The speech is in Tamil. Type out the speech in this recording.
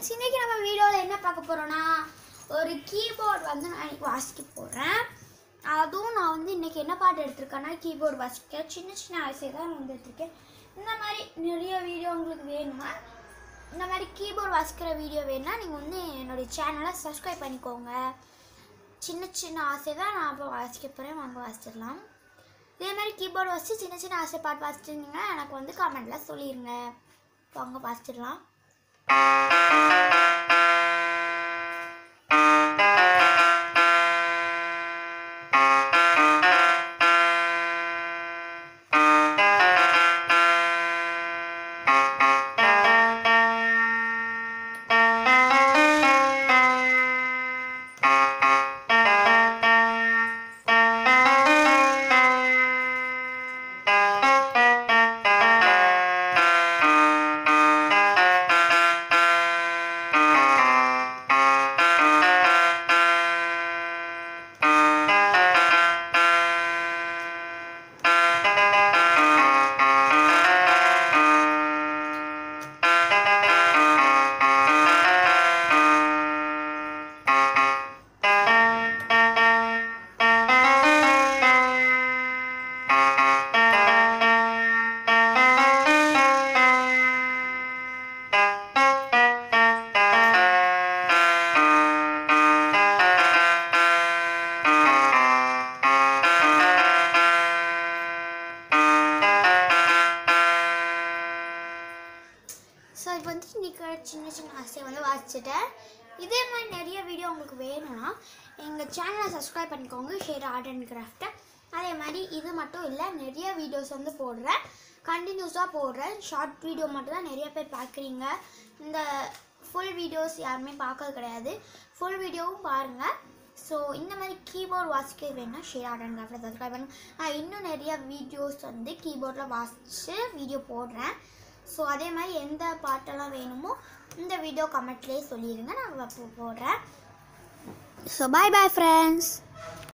ஃப்ரெண்ட்ஸ் இன்றைக்கி நம்ம வீடியோவில் என்ன பார்க்க போகிறோன்னா ஒரு கீபோர்ட் வந்து நான் இன்னைக்கு வாசிக்க போகிறேன் அதுவும் நான் வந்து இன்றைக்கி என்ன பாட்டு எடுத்திருக்கேன்னா கீபோர்டு வாசிக்க சின்ன சின்ன ஆசை தான் நான் வந்து எடுத்திருக்கேன் இந்த மாதிரி நிறைய வீடியோ உங்களுக்கு வேணுமா இந்த மாதிரி கீபோர்டு வாசிக்கிற வீடியோ வேணும்னா நீங்கள் வந்து என்னுடைய சேனலை சப்ஸ்கிரைப் பண்ணிக்கோங்க சின்ன சின்ன ஆசை தான் நான் அப்போ வாசிக்க போகிறேன் வாங்க வாசிச்சிடலாம் இதே மாதிரி கீபோர்டு வாசித்து சின்ன சின்ன ஆசை பாட்டு வாசிச்சிருந்தீங்கன்னா எனக்கு வந்து கமெண்ட்டில் சொல்லிடுங்க வாங்க வாசிச்சிடலாம் ஸோ இப்போ வந்து இன்றைக்கி சின்ன சின்ன ஆசையை வந்து வாசிச்சிட்டேன் இதே மாதிரி நிறைய வீடியோ உங்களுக்கு வேணும்னா எங்கள் சேனலை சப்ஸ்கிரைப் பண்ணிக்கோங்க ஷேர் ஆர்ட் அண்ட் கிராஃப்ட்டை அதே மாதிரி இது மட்டும் இல்லை நிறைய வீடியோஸ் வந்து போடுறேன் கண்டினியூஸாக போடுறேன் ஷார்ட் வீடியோ மட்டும் தான் நிறைய பேர் பார்க்குறீங்க இந்த ஃபுல் வீடியோஸ் யாருமே பார்க்கறது கிடையாது ஃபுல் வீடியோவும் பாருங்கள் ஸோ இந்த மாதிரி கீபோர்ட் வாசிக்க வேணும்னா ஷேர் ஆர்ட் அண்ட் கிராஃப்ட்டை சப்ஸ்கிரைப் பண்ணுங்க நான் இன்னும் நிறைய வீடியோஸ் வந்து கீபோர்டில் வாசித்து வீடியோ போடுறேன் ஸோ அதே மாதிரி எந்த பாட்டெல்லாம் வேணுமோ இந்த வீடியோ கமெண்ட்லேயே சொல்லிடுங்க நான் போ- போடுறேன் ஸோ பாய் பாய் ஃப்ரெண்ட்ஸ்